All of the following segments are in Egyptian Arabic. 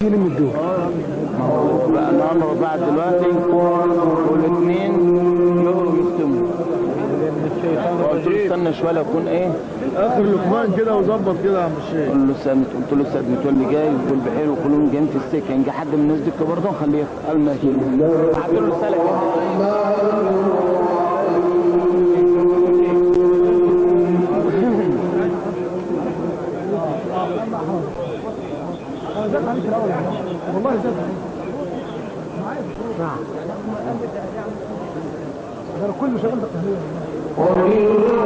يلم الدول ما هو بقى الامر بعد دلوقتي والاثنين يقروا يختموا قلت له استنى شويه لكون ايه اخر لقمان كده وظبط كده يا عم الشيخ قلت له سامت قلت له سيد متولي جاي يقول بحير وكلهم جايين في السكه ينجي حد من الناس دي برضه خليه يخ- قال ماشي بعت له رساله كده والله زاد نعم ده أنا كله شغال بالتهليل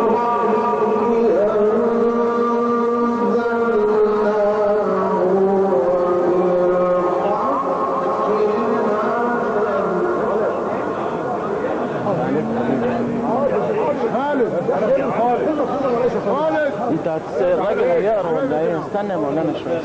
خالد خالد خالد انت هتس- الراجل هيقرا ولا ايه استنى يا مولانا شويه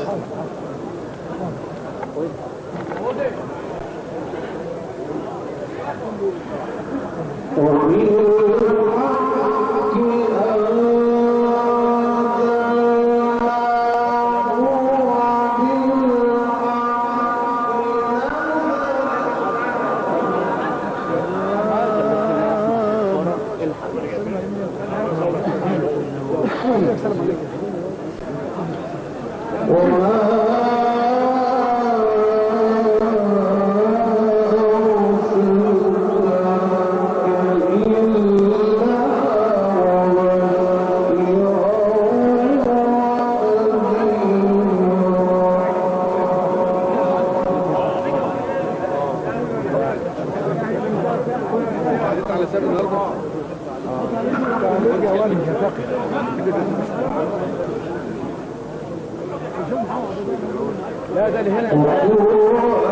لا ده اللي هنا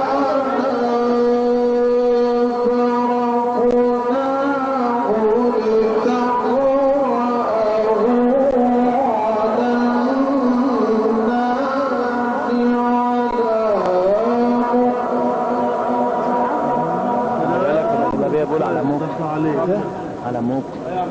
النبي بيقول على موت عليك على موت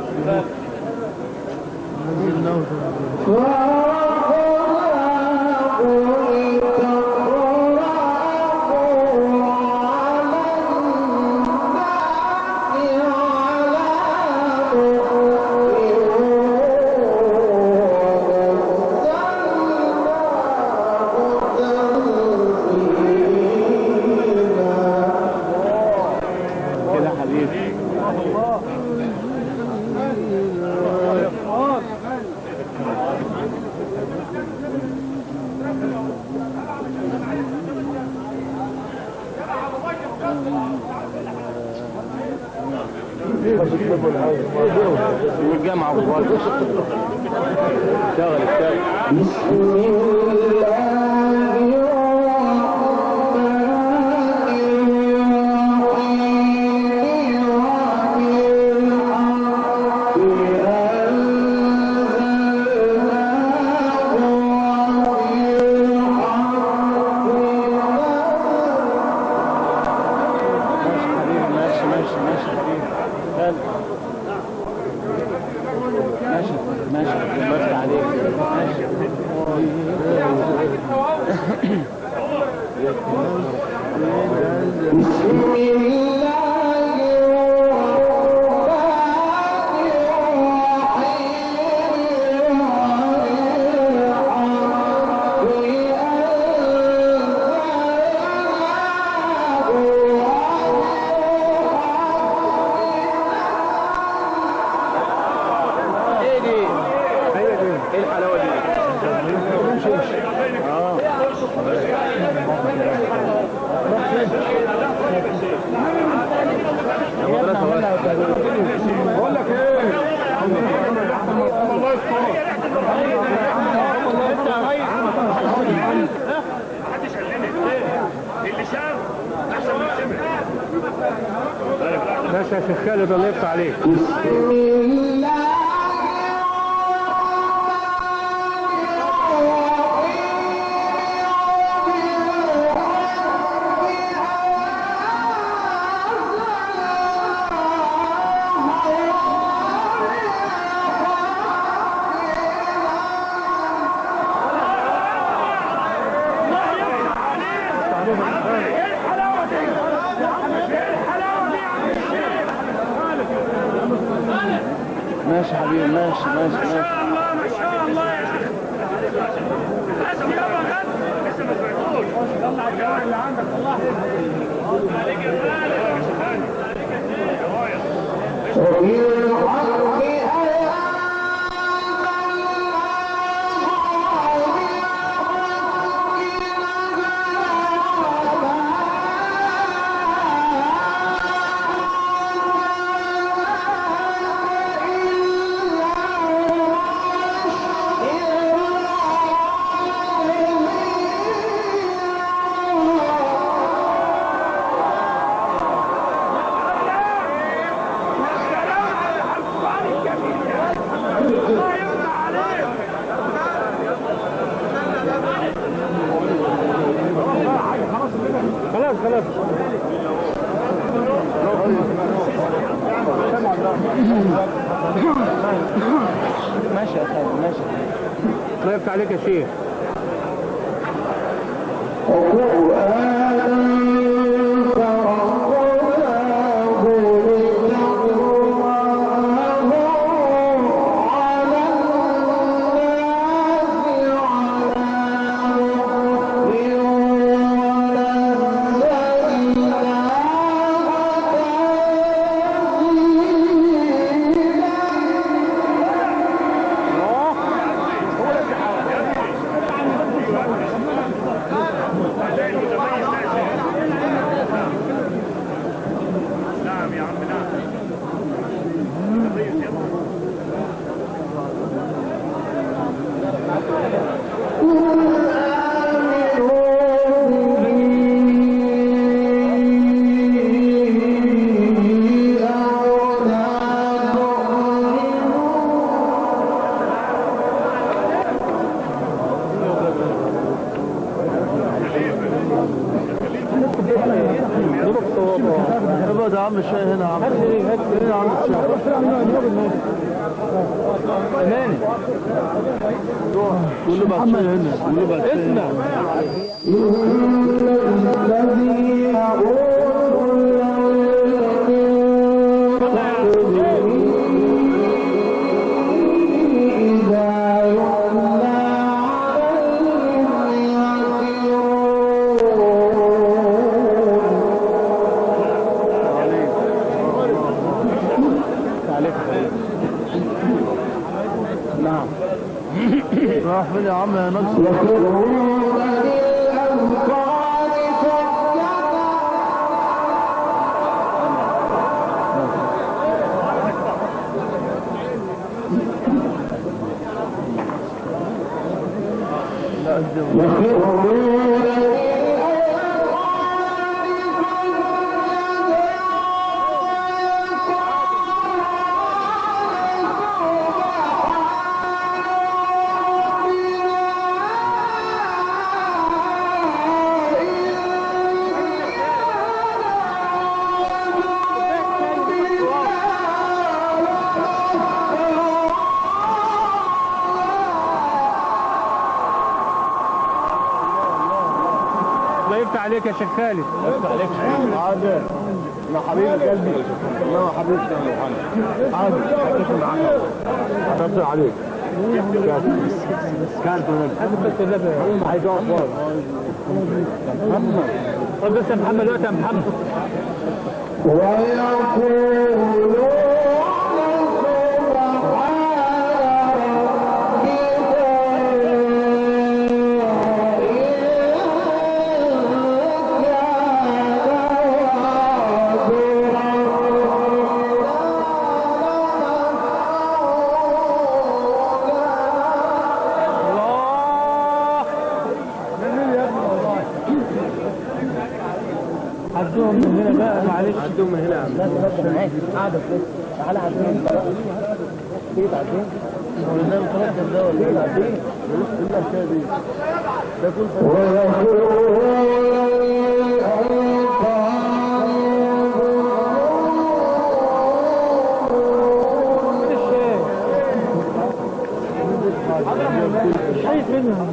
كده يا حبيبي والجامعة برضه اشتغل اشتغل ماشي ماشي ماشي حبيبي يلا. ماشي ماشي بس عليك ماشي ايه دي؟ ايه الحلاوه دي؟ بقول لك ايه الله يستر اللي شاف احسن من سمع ماشي يا شيخ خالد الله يفتح عليك عليك ماشي حبيبي ماشي ماشي ما ماشي شاء الله ما شاء الله يا اخي لازم يلا غد لسه ما سمعتوش طلع الجوائز اللي عندك الله عليك يا الله يفتح عليك خلاص خلاص ماشي يا خالد ماشي الله يفتح عليك يا شيخ نعم يا عم نعم ابعد يا عم شويه هنا يا عم هنا يا عم اماني قول له بعد شويه هنا قول له بعد شويه هنا نعم راح فين يا عم يا نصر الله يفتح عليك يا شيخ خالد عادل يا حبيب قلبي يا حبيب قلبي عادل اتفق معاك اتفضل عليك كانت عايز اقف ورا خد بس يا محمد وقت يا محمد عدوهم من هنا بقى معلش عدوهم من هنا يا عم قاعدة تعالى عدين تيجي تعدين ولا ده متردد ده ولا ايه تعدين ايه الحكايه دي ده كل شايف منها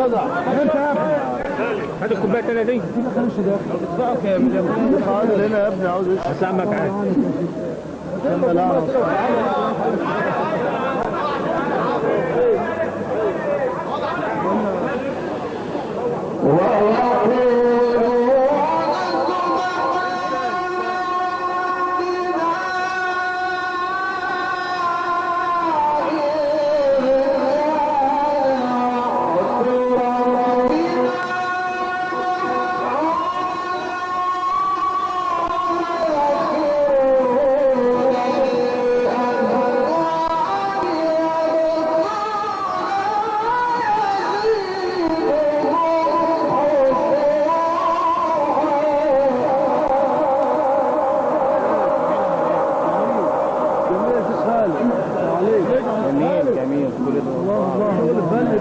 هات الكوبايه الثانيه دي حاضر هنا يا ابني عاوز هسامك عادي جميل جميل كل ده والله الفن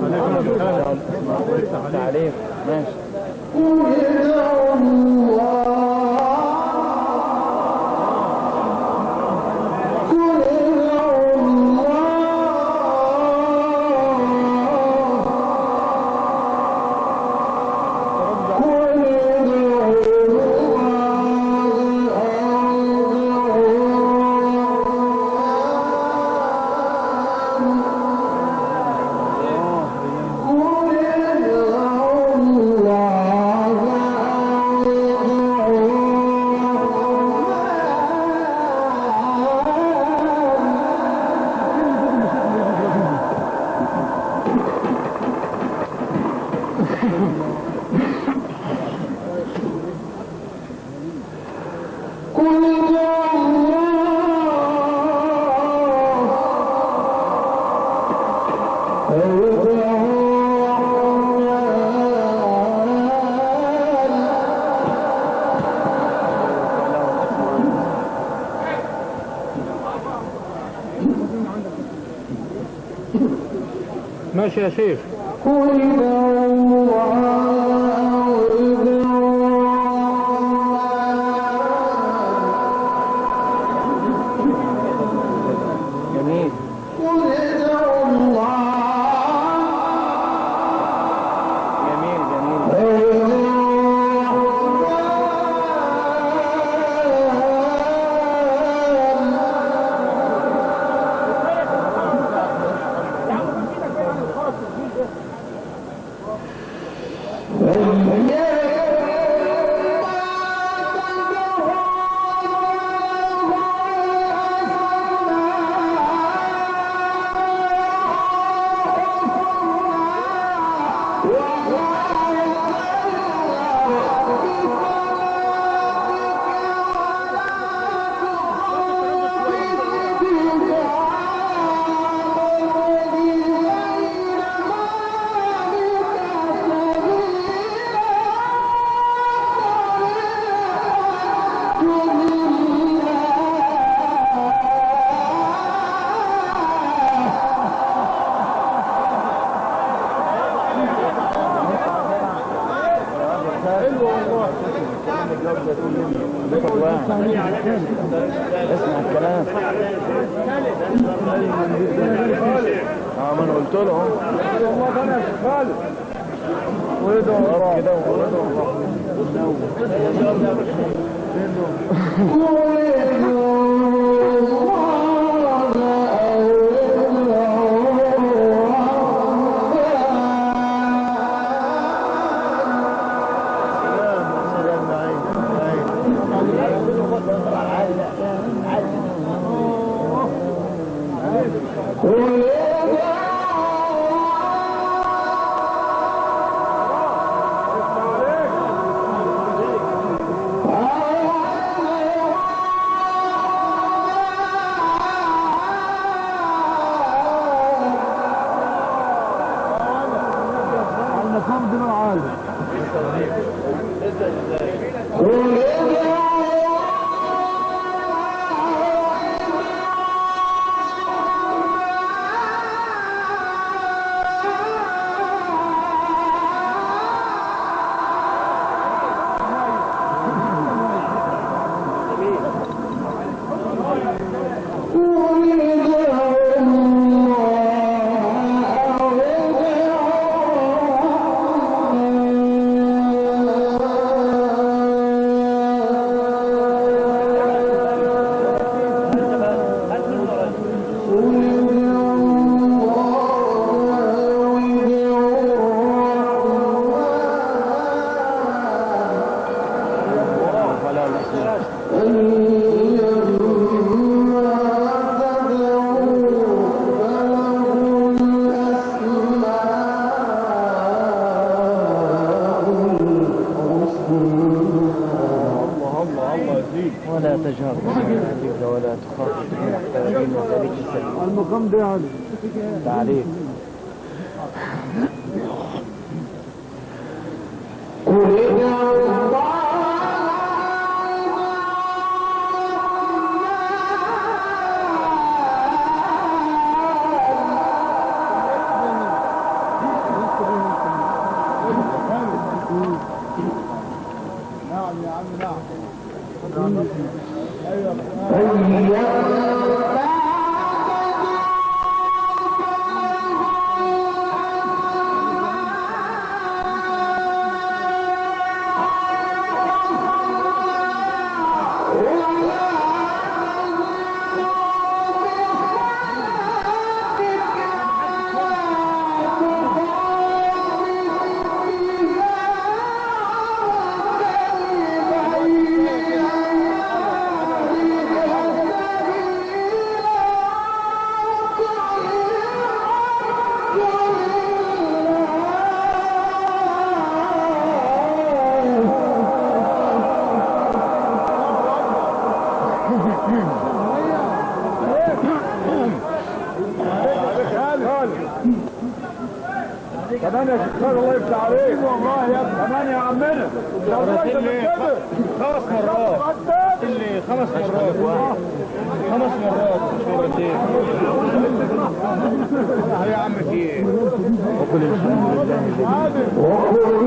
ده تعليم ماشي ماشي يا شيخ جميل جميل جميل اسمع الكلام اه ما انا قلت لهم ويدعوا كده Oh, ولا تجهر بصلاتك ولا تخافت المحتاجين وذلك سلم المقام ده علي تعريف نعم يا عم نعم كمان يا شيخ خالد الله يفتح عليك والله يا ابني كمان يا عمنا خمس مرات اللي خمس مرات خمس مرات مرتين يا عم في ايه وكل الحمد لله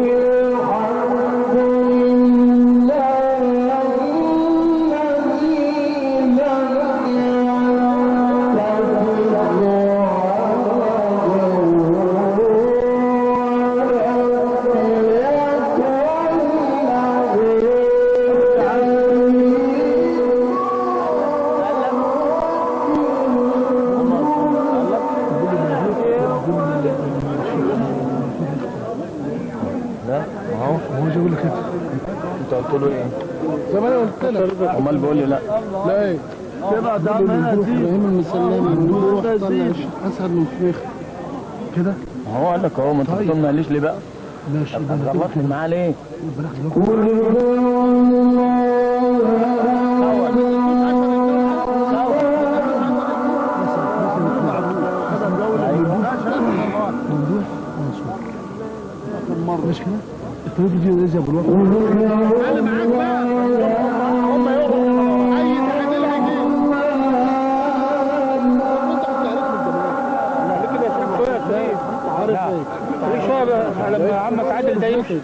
لا ما هو هو جاي لك كده انت قلت له ايه؟ زمان قلت لك امال بيقول لي لا لا ايه تبقى ده ابراهيم المسلمي نروح طلع الشيخ حسن من فيخ كده ما هو قال لك اهو ما انت طيب. بتقول ما قاليش ليه بقى؟ ماشي يبقى طب غلطني معاه ليه؟ مش كده الطريق دي زي ابو الوفا عارف ايه في شويه بقى لما عمك عادل ده يمشي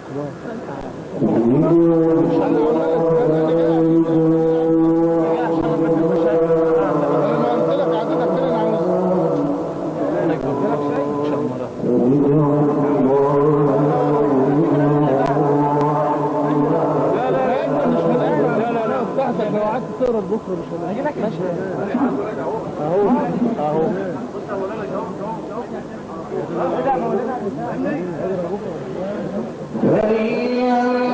لا لا لا بتاعتك لو قعدت تقرا بكره مش هجيلك ماشي اهو اهو هيا